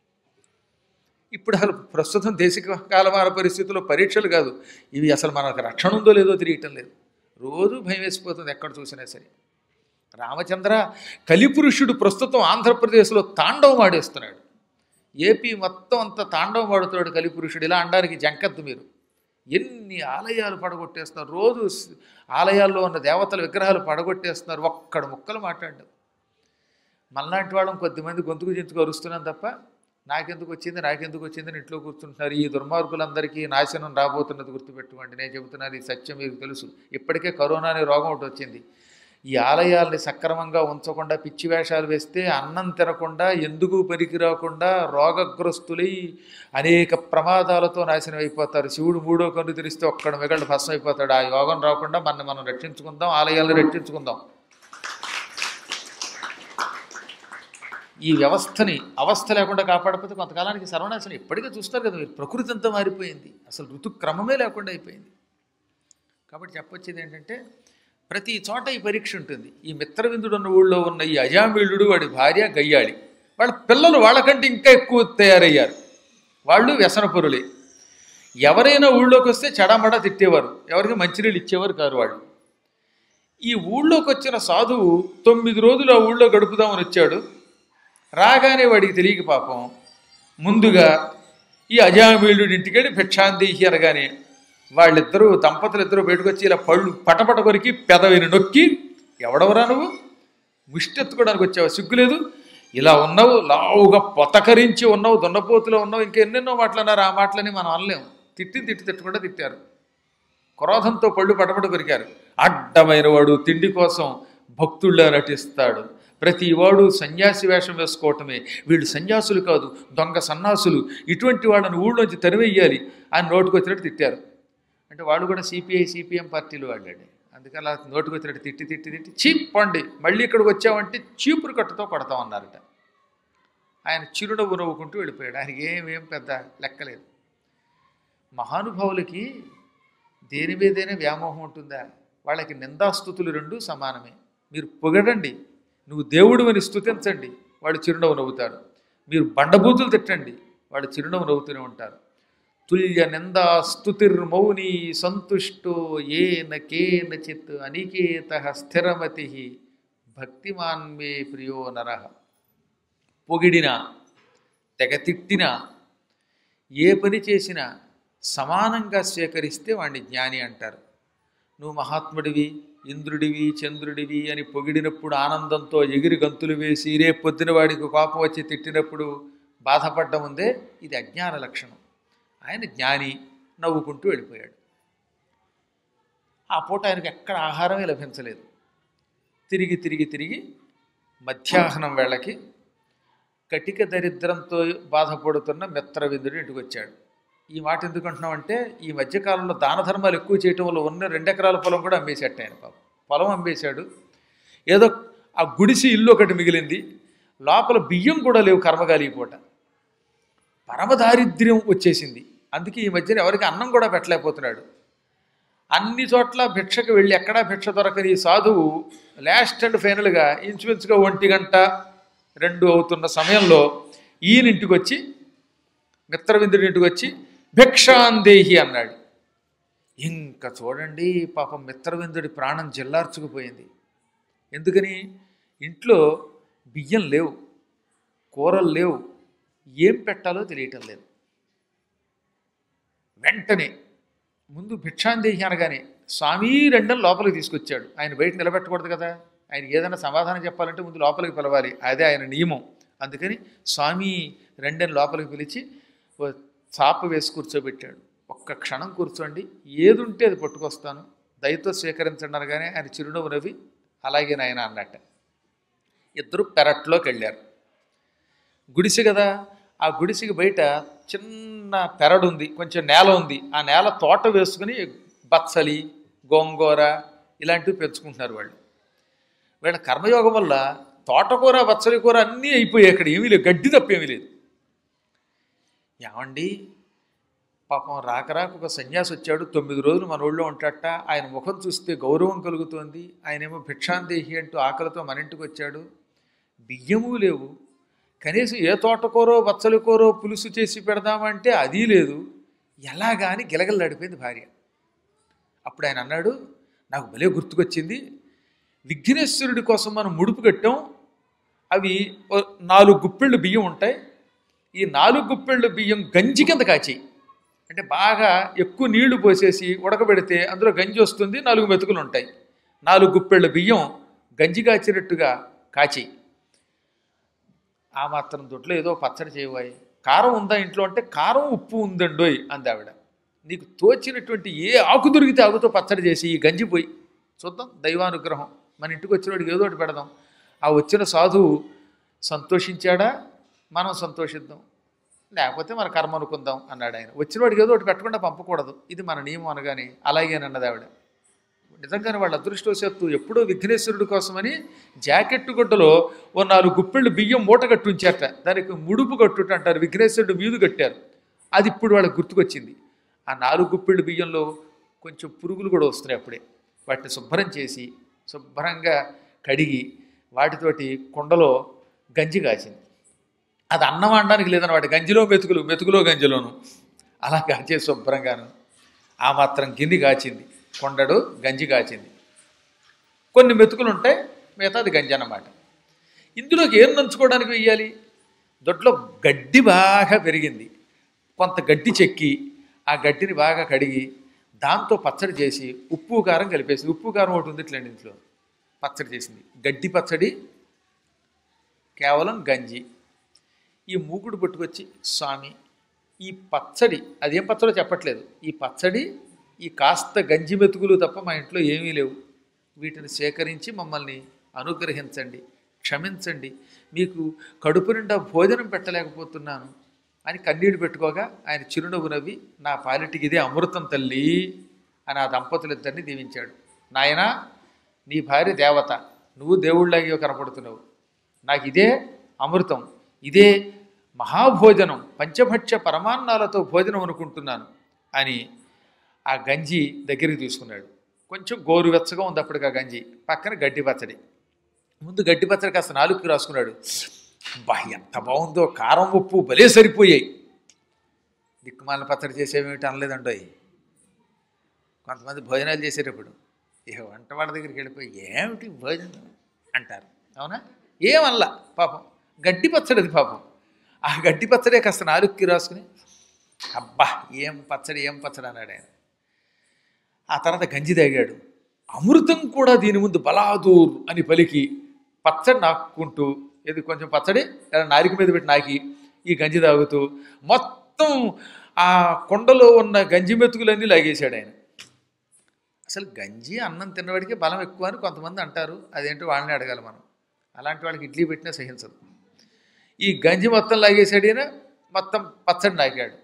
[SPEAKER 1] ఇప్పుడు అసలు ప్రస్తుతం దేశిక కాలమాన పరిస్థితుల్లో పరీక్షలు కాదు ఇవి అసలు మనకు రక్షణ ఉందో లేదో తెలియటం లేదు రోజు భయం వేసిపోతుంది ఎక్కడ చూసినా సరే రామచంద్ర కలిపురుషుడు ప్రస్తుతం ఆంధ్రప్రదేశ్లో తాండవం ఆడేస్తున్నాడు ఏపీ మొత్తం అంతా తాండవం ఆడుతున్నాడు కలిపురుషుడు ఇలా అనడానికి జంకద్దు మీరు ఎన్ని ఆలయాలు పడగొట్టేస్తున్నారు రోజు స్- ఆలయాల్లో ఉన్న దేవతల విగ్రహాలు పడగొట్టేస్తున్నారు ఒక్కడ ముక్కలు మాట్లాడడం మనలాంటి వాళ్ళం కొద్దిమంది గొంతుకు చించుకు అరుస్తున్నాం తప్ప నాకెందుకు వచ్చింది నాకెందుకు వచ్చింది అని ఇంట్లో కూర్చుంటున్నారు ఈ దుర్మార్గులందరికీ నాశనం రాబోతున్నది గుర్తుపెట్టుకోండి నేను చెబుతున్నాను ఈ సత్యం మీకు తెలుసు ఇప్పటికే కరోనా అనే రోగం ఒకటి వచ్చింది ఈ ఆలయాల్ని సక్రమంగా ఉంచకుండా పిచ్చి వేషాలు వేస్తే అన్నం తినకుండా ఎందుకు పనికి రాకుండా రోగగ్రస్తులై అనేక ప్రమాదాలతో నాశనం అయిపోతారు శివుడు మూడో కన్ను తెరిస్తే ఒక్కడ మిగళ్ళు భస్మం అయిపోతాడు ఆ యోగం రాకుండా మనం మనం రక్షించుకుందాం ఆలయాలను రక్షించుకుందాం ఈ వ్యవస్థని అవస్థ లేకుండా కాపాడకపోతే కొంతకాలానికి సర్వనాశనం ఇప్పటికే చూస్తారు కదా మీరు ప్రకృతి అంతా మారిపోయింది అసలు ఋతుక్రమమే లేకుండా అయిపోయింది కాబట్టి చెప్పొచ్చేది ఏంటంటే ప్రతి చోట ఈ పరీక్ష ఉంటుంది ఈ మిత్రవిందుడు ఉన్న ఊళ్ళో ఉన్న ఈ అజామీళుడు వాడి భార్య గయ్యాళి వాళ్ళ పిల్లలు వాళ్ళకంటే ఇంకా ఎక్కువ తయారయ్యారు వాళ్ళు వ్యసనపరులే ఎవరైనా ఊళ్ళోకి వస్తే చెడామడా తిట్టేవారు ఎవరికి మంచినీళ్ళు ఇచ్చేవారు కారు వాళ్ళు ఈ ఊళ్ళోకి వచ్చిన సాధువు తొమ్మిది రోజులు ఆ ఊళ్ళో గడుపుదామని వచ్చాడు రాగానే వాడికి తెలియక పాపం ముందుగా ఈ అజామీళుడి ఇంటికెళ్ళి భిక్షాందేహి అనగానే వాళ్ళిద్దరూ దంపతులు ఇద్దరు బయటకు వచ్చి ఇలా పళ్ళు పటపట కొరికి పెదవిని నొక్కి ఎవడవరా నువ్వు ముష్టెత్తుకోవడానికి వచ్చావు సిగ్గులేదు ఇలా ఉన్నావు లావుగా పొతకరించి ఉన్నావు దున్నపోతులో ఉన్నావు ఇంకెన్నెన్నో మాటలన్నారు ఆ మాటలని మనం అనలేం తిట్టి తిట్టి తిట్టకుండా తిట్టారు క్రోధంతో పళ్ళు పటపట కొరికారు అడ్డమైన వాడు తిండి కోసం భక్తుళ్ళ నటిస్తాడు ప్రతి వాడు సన్యాసి వేషం వేసుకోవటమే వీళ్ళు సన్యాసులు కాదు దొంగ సన్నాసులు ఇటువంటి వాళ్ళని ఊళ్ళోంచి తరివేయాలి అని నోటుకు వచ్చినట్టు తిట్టారు అంటే వాళ్ళు కూడా సిపిఐ సిపిఎం పార్టీలు వాళ్ళండి అందుకని అలా నోటుకు వచ్చినట్టు తిట్టి తిట్టి తిట్టి చీప్ పండి మళ్ళీ ఇక్కడికి వచ్చామంటే చీపురు కట్టుతో కొడతామన్నారట ఆయన చిరునవ్వు నవ్వుకుంటూ వెళ్ళిపోయాడు ఆయనకి ఏమేం పెద్ద లెక్కలేదు మహానుభావులకి దేని మీదైనా వ్యామోహం ఉంటుందా వాళ్ళకి నిందాస్తుతులు రెండు సమానమే మీరు పొగడండి నువ్వు దేవుడు అని స్తుతించండి వాళ్ళు చిరునవ్వు నవ్వుతారు మీరు బండబూతులు తిట్టండి వాళ్ళు చిరునవ్వు నవ్వుతూనే ఉంటారు తుల్య నిందా స్తుతిర్మౌని సంతుష్టో ఏన కేనచిత్ అనికేత స్థిరమతి భక్తిమాన్ మే ప్రియో నర పొగిడినా తెగ తిట్టినా ఏ పని చేసినా సమానంగా స్వీకరిస్తే వాడిని జ్ఞాని అంటారు నువ్వు మహాత్ముడివి ఇంద్రుడివి చంద్రుడివి అని పొగిడినప్పుడు ఆనందంతో ఎగిరి గంతులు వేసి రేపు పొద్దున వాడికి కోపం వచ్చి తిట్టినప్పుడు బాధపడ్డం ఉందే ఇది అజ్ఞాన లక్షణం ఆయన జ్ఞాని నవ్వుకుంటూ వెళ్ళిపోయాడు ఆ పూట ఆయనకు ఎక్కడ ఆహారమే లభించలేదు తిరిగి తిరిగి తిరిగి మధ్యాహ్నం వేళకి కటిక దరిద్రంతో బాధపడుతున్న మిత్రవిందుడు ఇంటికి వచ్చాడు ఈ మాట ఎందుకు అంటున్నామంటే ఈ మధ్యకాలంలో దాన ధర్మాలు ఎక్కువ చేయటం వల్ల ఉన్న రెండు ఎకరాల పొలం కూడా అమ్మేసేట ఆయన పాపం పొలం అమ్మేశాడు ఏదో ఆ గుడిసి ఇల్లు ఒకటి మిగిలింది లోపల బియ్యం కూడా లేవు కర్మగాలి ఈ పూట పరమదారిద్ర్యం వచ్చేసింది అందుకే ఈ మధ్యన ఎవరికి అన్నం కూడా పెట్టలేకపోతున్నాడు అన్ని చోట్ల భిక్షకు వెళ్ళి ఎక్కడా భిక్ష దొరకని ఈ సాధువు లాస్ట్ అండ్ ఫైనల్గా ఇంచుమించుగా ఒంటి గంట రెండు అవుతున్న సమయంలో ఈయన ఇంటికి వచ్చి మిత్రవిందుడి ఇంటికి వచ్చి భిక్షాందేహి అన్నాడు ఇంకా చూడండి పాపం మిత్రవిందుడి ప్రాణం జిల్లార్చుకుపోయింది ఎందుకని ఇంట్లో బియ్యం లేవు కూరలు లేవు ఏం పెట్టాలో తెలియటం లేదు వెంటనే ముందు భిక్షాందేహి అనగానే స్వామి రెండని లోపలికి తీసుకొచ్చాడు ఆయన బయట నిలబెట్టకూడదు కదా ఆయనకి ఏదైనా సమాధానం చెప్పాలంటే ముందు లోపలికి పిలవాలి అదే ఆయన నియమం అందుకని స్వామి రెండని లోపలికి పిలిచి ఓ చాప వేసి కూర్చోబెట్టాడు ఒక్క క్షణం కూర్చోండి ఏది ఉంటే అది పట్టుకొస్తాను దయతో స్వీకరించండి అనగానే ఆయన చిరునవ్వు నవ్వి అలాగే నాయన అన్నట్ట ఇద్దరు పెరట్లోకి వెళ్ళారు గుడిసె కదా ఆ గుడిసెకి బయట చిన్న పెరడు ఉంది కొంచెం నేల ఉంది ఆ నేల తోట వేసుకుని బచ్చలి గోంగూర ఇలాంటివి పెంచుకుంటున్నారు వాళ్ళు వీళ్ళ కర్మయోగం వల్ల తోటకూర బచ్చలి కూర అన్నీ అయిపోయాయి అక్కడ ఏమీ లేదు గడ్డి తప్ప ఏమీ లేదు ఏమండి పాపం రాక రాక ఒక సన్యాసి వచ్చాడు తొమ్మిది రోజులు మన ఊళ్ళో ఉంటాట ఆయన ముఖం చూస్తే గౌరవం కలుగుతోంది ఆయనేమో భిక్షాందేహి అంటూ ఆకలితో మన ఇంటికి వచ్చాడు బియ్యము లేవు కనీసం ఏ తోటకూరో బచ్చలి కూరో పులుసు చేసి పెడదామంటే అది లేదు ఎలాగా అని గిలగలలాడిపోయింది భార్య అప్పుడు ఆయన అన్నాడు నాకు భలే గుర్తుకొచ్చింది విఘ్నేశ్వరుడి కోసం మనం ముడుపు కట్టాం అవి ఓ నాలుగు గుప్పెళ్ళు బియ్యం ఉంటాయి ఈ నాలుగు గుప్పెళ్ళు బియ్యం గంజి కింద కాచేయి అంటే బాగా ఎక్కువ నీళ్లు పోసేసి ఉడకబెడితే అందులో గంజి వస్తుంది నాలుగు మెతుకులు ఉంటాయి నాలుగు గుప్పెళ్ళ బియ్యం గంజి కాచినట్టుగా కాచేయి ఆ మాత్రం దొడ్లో ఏదో పచ్చడి చేయవాయి కారం ఉందా ఇంట్లో అంటే కారం ఉప్పు ఉందండోయ్ అంది ఆవిడ నీకు తోచినటువంటి ఏ ఆకు దొరికితే ఆకుతో పచ్చడి చేసి ఈ గంజి పోయి చూద్దాం దైవానుగ్రహం మన ఇంటికి వచ్చినవాడికి ఏదో ఒకటి పెడదాం ఆ వచ్చిన సాధువు సంతోషించాడా మనం సంతోషిద్దాం లేకపోతే మన కర్మ అనుకుందాం అన్నాడు ఆయన వచ్చినవాడికి ఏదో ఒకటి పెట్టకుండా పంపకూడదు ఇది మన నియమం అనగానే అలాగేనన్నది ఆవిడ నిజంగానే వాళ్ళ అదృష్టవశాత్తు ఎప్పుడో విఘ్నేశ్వరుడి కోసమని జాకెట్ గుడ్డలో ఓ నాలుగు గుప్పెళ్ళు బియ్యం మూట కట్టు ఉంచారట దానికి ముడుపు కట్టుట అంటారు విఘ్నేశ్వరుడు మీదు కట్టారు అది ఇప్పుడు వాళ్ళకి గుర్తుకొచ్చింది ఆ నాలుగు గుప్పెళ్ళు బియ్యంలో కొంచెం పురుగులు కూడా వస్తున్నాయి అప్పుడే వాటిని శుభ్రం చేసి శుభ్రంగా కడిగి వాటితోటి కుండలో గంజి కాచింది అది అన్నం అనడానికి లేదని వాటి గంజిలో మెతుకులు మెతుకులో గంజిలోను అలా కాచే శుభ్రంగాను ఆ మాత్రం గిన్నె కాచింది కొండడు గంజి కాచింది కొన్ని మెతుకులు ఉంటాయి మిగతాది గంజి అన్నమాట ఇందులోకి ఏం నంచుకోవడానికి వెయ్యాలి దొడ్లో గడ్డి బాగా పెరిగింది కొంత గడ్డి చెక్కి ఆ గడ్డిని బాగా కడిగి దాంతో పచ్చడి చేసి ఉప్పు కారం కలిపేసింది ఉప్పు కారం ఒకటి ఉంది ఇట్లండి ఇంట్లో పచ్చడి చేసింది గడ్డి పచ్చడి కేవలం గంజి ఈ మూకుడు పట్టుకొచ్చి స్వామి ఈ పచ్చడి అదేం పచ్చడో చెప్పట్లేదు ఈ పచ్చడి ఈ కాస్త గంజి మెతుకులు తప్ప మా ఇంట్లో ఏమీ లేవు వీటిని సేకరించి మమ్మల్ని అనుగ్రహించండి క్షమించండి మీకు కడుపు నిండా భోజనం పెట్టలేకపోతున్నాను అని కన్నీళ్లు పెట్టుకోగా ఆయన చిరునవ్వు నవ్వి నా పాలిటికి ఇదే అమృతం తల్లి అని ఆ దంపతులిద్దరిని దీవించాడు నాయనా నీ భార్య దేవత నువ్వు దేవుళ్ళగా కనపడుతున్నావు నాకు ఇదే అమృతం ఇదే మహాభోజనం పంచభక్ష పరమాన్నాలతో భోజనం అనుకుంటున్నాను అని ఆ గంజి దగ్గరికి తీసుకున్నాడు కొంచెం గోరువెచ్చగా ఉంది అప్పటికి ఆ గంజి పక్కన గడ్డి పచ్చడి ముందు గడ్డి పచ్చడి కాస్త నాలుగుకి రాసుకున్నాడు బా ఎంత బాగుందో కారం ఉప్పు భలే సరిపోయాయి దిక్కుమాల పచ్చడి చేసేవేమిటి అనలేదండోయ్ కొంతమంది భోజనాలు చేసేటప్పుడు ఇక వంటవాడి దగ్గరికి వెళ్ళిపోయి ఏమిటి భోజనం అంటారు అవునా ఏమల్లా పాపం గడ్డి పచ్చడి అది పాపం ఆ గడ్డి పచ్చడే కాస్త నాలుగుకి రాసుకుని అబ్బా ఏం పచ్చడి ఏం పచ్చడి అన్నాడు ఆయన ఆ తర్వాత గంజి తాగాడు అమృతం కూడా దీని ముందు బలాదూర్ అని పలికి పచ్చడి నాక్కుంటూ ఇది కొంచెం పచ్చడి ఇలా నారిక మీద పెట్టి నాకి ఈ గంజి తాగుతూ మొత్తం ఆ కొండలో ఉన్న గంజి మెతుకులన్నీ లాగేశాడు ఆయన అసలు గంజి అన్నం తిన్నవాడికి బలం ఎక్కువ అని కొంతమంది అంటారు అదేంటో వాళ్ళని అడగాలి మనం అలాంటి వాళ్ళకి ఇడ్లీ పెట్టినా సహించదు ఈ గంజి మొత్తం లాగేశాడు ఈయన మొత్తం పచ్చడి నాకాడు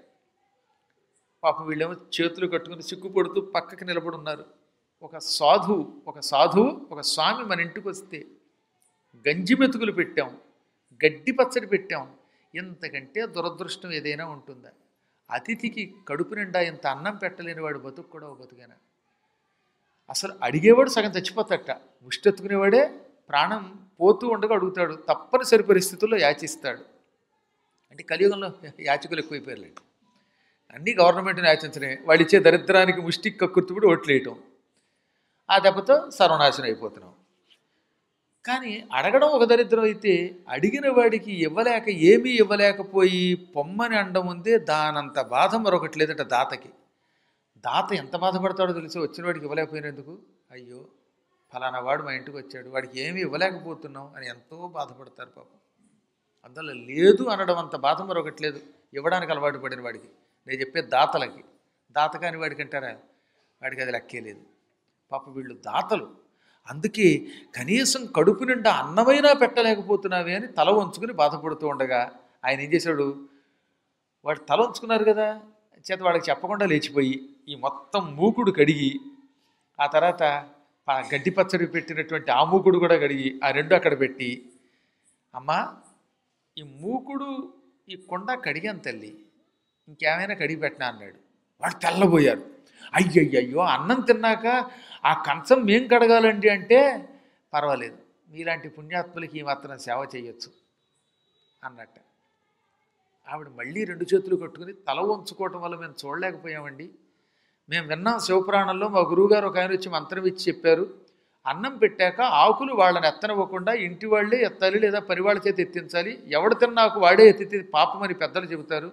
[SPEAKER 1] పాపం వీళ్ళేమో చేతులు కట్టుకుని సిగ్గుపడుతూ పక్కకి నిలబడి ఉన్నారు ఒక సాధువు ఒక సాధువు ఒక స్వామి మన ఇంటికి వస్తే గంజి మెతుకులు పెట్టాం గడ్డి పచ్చడి పెట్టాం ఇంతకంటే దురదృష్టం ఏదైనా ఉంటుందా అతిథికి కడుపు నిండా ఇంత అన్నం పెట్టలేని వాడు బతుకు కూడా ఓ బతుకేనా అసలు అడిగేవాడు సగం చచ్చిపోతాడట ముష్టెత్తుకునేవాడే ప్రాణం పోతూ ఉండగా అడుగుతాడు తప్పనిసరి పరిస్థితుల్లో యాచిస్తాడు అంటే కలియుగంలో యాచకులు ఎక్కువైపోయారులేండి అన్నీ గవర్నమెంట్ని యాచించడమే వాళ్ళు ఇచ్చే దరిద్రానికి ముష్టి కక్కుర్తుపుడు ఓట్లేయటం ఆ దెబ్బతో సర్వనాశనం అయిపోతున్నాం కానీ అడగడం ఒక దరిద్రం అయితే అడిగిన వాడికి ఇవ్వలేక ఏమీ ఇవ్వలేకపోయి పొమ్మని అండం ఉందే దానంత బాధ మరొకటి లేదట దాతకి దాత ఎంత బాధపడతాడో తెలిసి వచ్చిన వాడికి ఇవ్వలేకపోయినందుకు అయ్యో ఫలానా వాడు మా ఇంటికి వచ్చాడు వాడికి ఏమీ ఇవ్వలేకపోతున్నాం అని ఎంతో బాధపడతారు పాపం అందులో లేదు అనడం అంత బాధ మరొకటి లేదు ఇవ్వడానికి అలవాటు పడిన వాడికి నేను చెప్పే దాతలకి దాత కాని వాడికి అంటారా వాడికి అది లెక్కే లేదు పాప వీళ్ళు దాతలు అందుకే కనీసం కడుపు నిండా అన్నమైనా పెట్టలేకపోతున్నావే అని తల వంచుకుని బాధపడుతూ ఉండగా ఆయన ఏం చేశాడు వాడు తల వంచుకున్నారు కదా చేత వాడికి చెప్పకుండా లేచిపోయి ఈ మొత్తం మూకుడు కడిగి ఆ తర్వాత ఆ గడ్డి పచ్చడి పెట్టినటువంటి ఆ మూకుడు కూడా కడిగి ఆ రెండు అక్కడ పెట్టి అమ్మా ఈ మూకుడు ఈ కొండ కడిగాను తల్లి ఇంకేమైనా కడిగి పెట్టినా అన్నాడు వాడు తెల్లబోయారు అయ్యయ్యయ్యో అన్నం తిన్నాక ఆ కంచం మేం కడగాలండి అంటే పర్వాలేదు మీలాంటి పుణ్యాత్ములకి ఈ మాత్రం సేవ చేయొచ్చు అన్నట్ట ఆవిడ మళ్ళీ రెండు చేతులు కట్టుకుని తల వంచుకోవటం వల్ల మేము చూడలేకపోయామండి మేము విన్నాం శివపురాణంలో మా గురువుగారు ఒక ఆయన వచ్చి మంత్రం ఇచ్చి చెప్పారు అన్నం పెట్టాక ఆకులు వాళ్ళని ఎత్తనివ్వకుండా ఇంటి వాళ్ళే ఎత్తాలి లేదా పరివాళ్ళ చేత ఎత్తించాలి ఎవడు తిన్నాకు వాడే ఎత్తితే పాపమని పెద్దలు చెబుతారు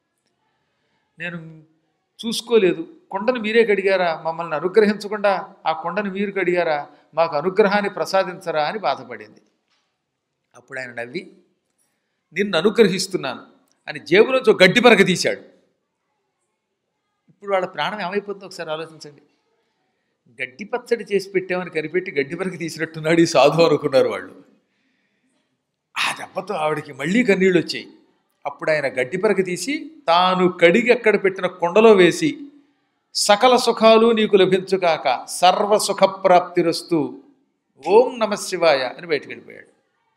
[SPEAKER 1] నేను చూసుకోలేదు కొండను మీరే కడిగారా మమ్మల్ని అనుగ్రహించకుండా ఆ కొండను మీరు కడిగారా మాకు అనుగ్రహాన్ని ప్రసాదించరా అని బాధపడింది అప్పుడు ఆయన నవ్వి నిన్ను అనుగ్రహిస్తున్నాను అని జేబులోంచి ఒక గడ్డి పరక తీశాడు ఇప్పుడు వాళ్ళ ప్రాణం ఏమైపోతుందో ఒకసారి ఆలోచించండి గడ్డి పచ్చడి చేసి పెట్టామని కనిపెట్టి గడ్డి పరక తీసినట్టున్నాడు ఈ సాధు అనుకున్నారు వాళ్ళు ఆ దెబ్బతో ఆవిడకి మళ్ళీ కన్నీళ్ళు వచ్చాయి అప్పుడు ఆయన గడ్డి పరక తీసి తాను కడిగి అక్కడ పెట్టిన కొండలో వేసి సకల సుఖాలు నీకు లభించుగాక సర్వ సుఖప్రాప్తిరస్తు ఓం నమ శివాయ అని బయటికి వెళ్ళిపోయాడు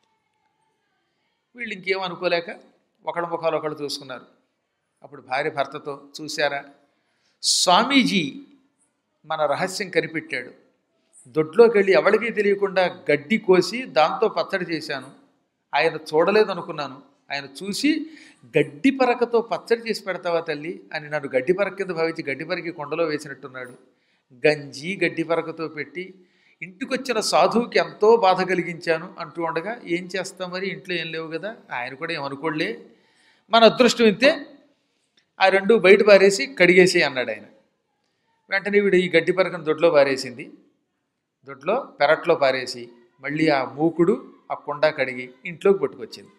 [SPEAKER 1] వీళ్ళు ఇంకేం అనుకోలేక ఒకళ్ళ ముఖాలు ఒకళ్ళు చూసుకున్నారు అప్పుడు భార్య భర్తతో చూశారా స్వామీజీ మన రహస్యం కనిపెట్టాడు దొడ్లోకి వెళ్ళి ఎవరికీ తెలియకుండా గడ్డి కోసి దాంతో పచ్చడి చేశాను ఆయన చూడలేదు అనుకున్నాను ఆయన చూసి గడ్డి పరకతో పచ్చడి చేసి పెడతావా తల్లి అని నన్ను గడ్డి పరక కింద భావించి గడ్డి పరకి కొండలో వేసినట్టున్నాడు గంజి గడ్డి పరకతో పెట్టి ఇంటికొచ్చిన సాధువుకి ఎంతో బాధ కలిగించాను అంటూ ఉండగా ఏం చేస్తాం మరి ఇంట్లో ఏం లేవు కదా ఆయన కూడా ఏమనుకోలే మన అదృష్టం ఇంతే ఆ రెండు బయట పారేసి కడిగేసి అన్నాడు ఆయన వెంటనే వీడు ఈ గడ్డి పరకను దొడ్లో పారేసింది దొడ్లో పెరట్లో పారేసి మళ్ళీ ఆ మూకుడు ఆ కుండ కడిగి ఇంట్లోకి పట్టుకొచ్చింది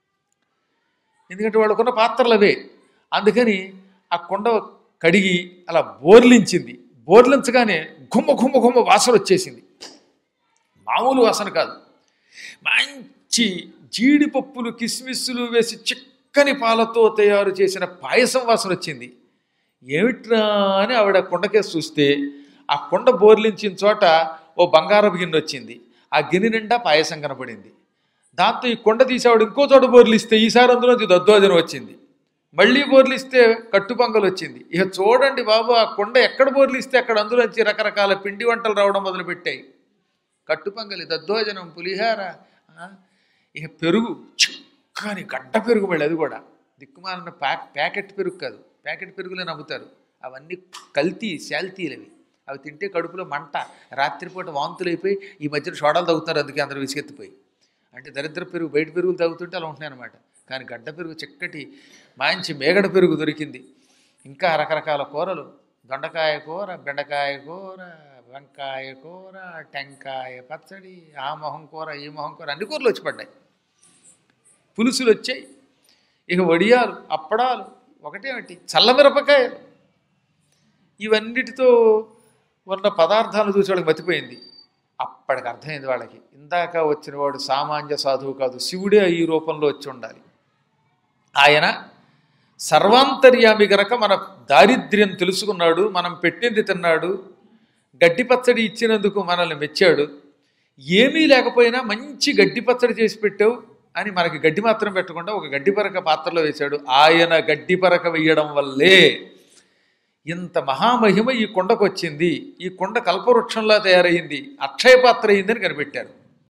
[SPEAKER 1] ఎందుకంటే వాళ్ళకున్న పాత్రలు అవే అందుకని ఆ కుండ కడిగి అలా బోర్లించింది బోర్లించగానే గుమ్మ గుమ్మ గుమ్మ వాసన వచ్చేసింది మామూలు వాసన కాదు మంచి జీడిపప్పులు కిస్మిస్సులు వేసి చిక్కని పాలతో తయారు చేసిన పాయసం వాసన వచ్చింది ఏమిట్రా అని ఆవిడ కుండకేసి చూస్తే ఆ కుండ బోర్లించిన చోట ఓ బంగారపు గిన్నె వచ్చింది ఆ గిన్నె నిండా పాయసం కనపడింది దాంతో ఈ కొండ తీసేవాడు ఇంకో చోట బోర్లిస్తే ఈసారి అందులోంచి దద్దోజనం వచ్చింది మళ్ళీ బోర్లిస్తే కట్టుపొంగలు వచ్చింది ఇక చూడండి బాబు ఆ కొండ ఎక్కడ బోర్లిస్తే అక్కడ అందులోంచి రకరకాల పిండి వంటలు రావడం మొదలుపెట్టాయి కట్టుపొంగలి దద్దోజనం పులిహార ఆ, ఇక పెరుగు చిక్కని గడ్డ పెరుగు మళ్ళీ అది కూడా దిక్కుమాలిన ప్యాక్ ప్యాకెట్ పెరుగు కాదు ప్యాకెట్ పెరుగులే నమ్ముతారు అవన్నీ కల్తీ శాల్తీలు అవి అవి తింటే కడుపులో మంట రాత్రిపూట వాంతులు అయిపోయి ఈ మధ్యన సోడాలు తాగుతున్నారు అందుకే అందరూ విసిగెత్తిపోయి అంటే దరిద్ర పెరుగు బయట పెరుగులు తాగుతుంటే అలా ఉంటున్నాయి అనమాట కానీ గడ్డ పెరుగు చక్కటి మంచి మేగడ పెరుగు దొరికింది ఇంకా రకరకాల కూరలు దొండకాయ కూర బెండకాయ కూర వంకాయ కూర టెంకాయ పచ్చడి ఆ మొహం కూర ఈ మొహం కూర అన్ని కూరలు వచ్చి పడ్డాయి పులుసులు వచ్చాయి ఇక వడియాలు అప్పడాలు ఒకటేమిటి చల్లమిరపకాయలు ఇవన్నిటితో ఉన్న పదార్థాలు చూసి వాళ్ళకి మతిపోయింది అప్పటికి అర్థమైంది వాళ్ళకి ఇందాక వచ్చిన వాడు సామాన్య సాధువు కాదు శివుడే ఈ రూపంలో వచ్చి ఉండాలి ఆయన సర్వాంతర్యామి గనక మన దారిద్ర్యం తెలుసుకున్నాడు మనం పెట్టింది తిన్నాడు గడ్డి పచ్చడి ఇచ్చినందుకు మనల్ని మెచ్చాడు ఏమీ లేకపోయినా మంచి గడ్డి పచ్చడి చేసి పెట్టావు అని మనకి గడ్డి మాత్రం పెట్టకుండా ఒక గడ్డి పరక పాత్రలో వేశాడు ఆయన గడ్డి పరక వేయడం వల్లే ఇంత మహామహిమ ఈ కొండకు వచ్చింది ఈ కొండ కల్పవృక్షంలా తయారైంది అక్షయ పాత్ర అయిందని కనిపెట్టారు